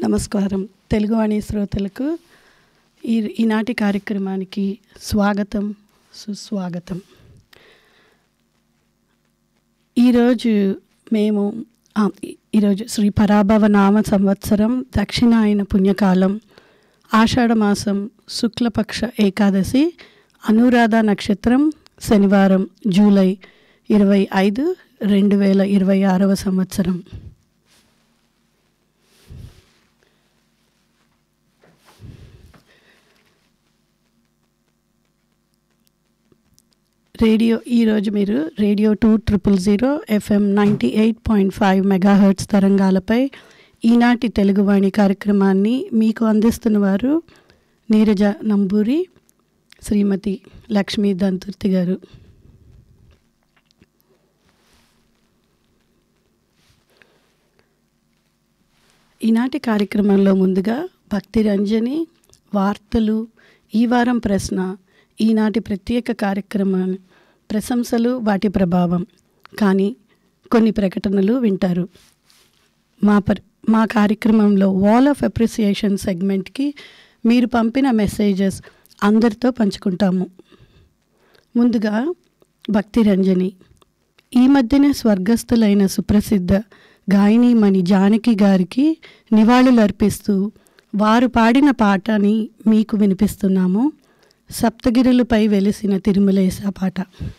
నమస్కారం తెలుగువాణి శ్రోతలకు ఈ ఈనాటి కార్యక్రమానికి స్వాగతం సుస్వాగతం ఈరోజు మేము ఆ, ఈ- ఈరోజు శ్రీ పరాభవ నామ సంవత్సరం దక్షిణాయన పుణ్యకాలం ఆషాఢ మాసం శుక్లపక్ష ఏకాదశి అనురాధ నక్షత్రం శనివారం జూలై ఇరవై ఐదు రెండు వేల ఇరవై ఆరవ సంవత్సరం రేడియో ఈరోజు మీరు radio two triple zero FM ninety eight point five megahertz తరంగాలపై ఈనాటి తెలుగువాణి కార్యక్రమాన్ని మీకు అందిస్తున్న వారు నీరజ నంబూరి శ్రీమతి లక్ష్మీ దంతుర్తి గారు ఈనాటి కార్యక్రమంలో ముందుగా భక్తి రంజని వార్తలు ఈ వారం ప్రశ్న ఈనాటి ప్రత్యేక కార్యక్రమాన్ని ప్రశంసలు వాటి ప్రభావం కానీ కొన్ని ప్రకటనలు వింటారు మా పర్ మా కార్యక్రమంలో వాల్ ఆఫ్ అప్రిసియేషన్ సెగ్మెంట్కి మీరు పంపిన మెసేజెస్ అందరితో పంచుకుంటాము ముందుగా భక్తి రంజని ఈ మధ్యనే స్వర్గస్థులైన సుప్రసిద్ధ గాయనీమణి జానకి గారికి నివాళులర్పిస్తూ వారు పాడిన పాటని మీకు వినిపిస్తున్నాము సప్తగిరులపై వెలిసిన తిరుమలేశ పాట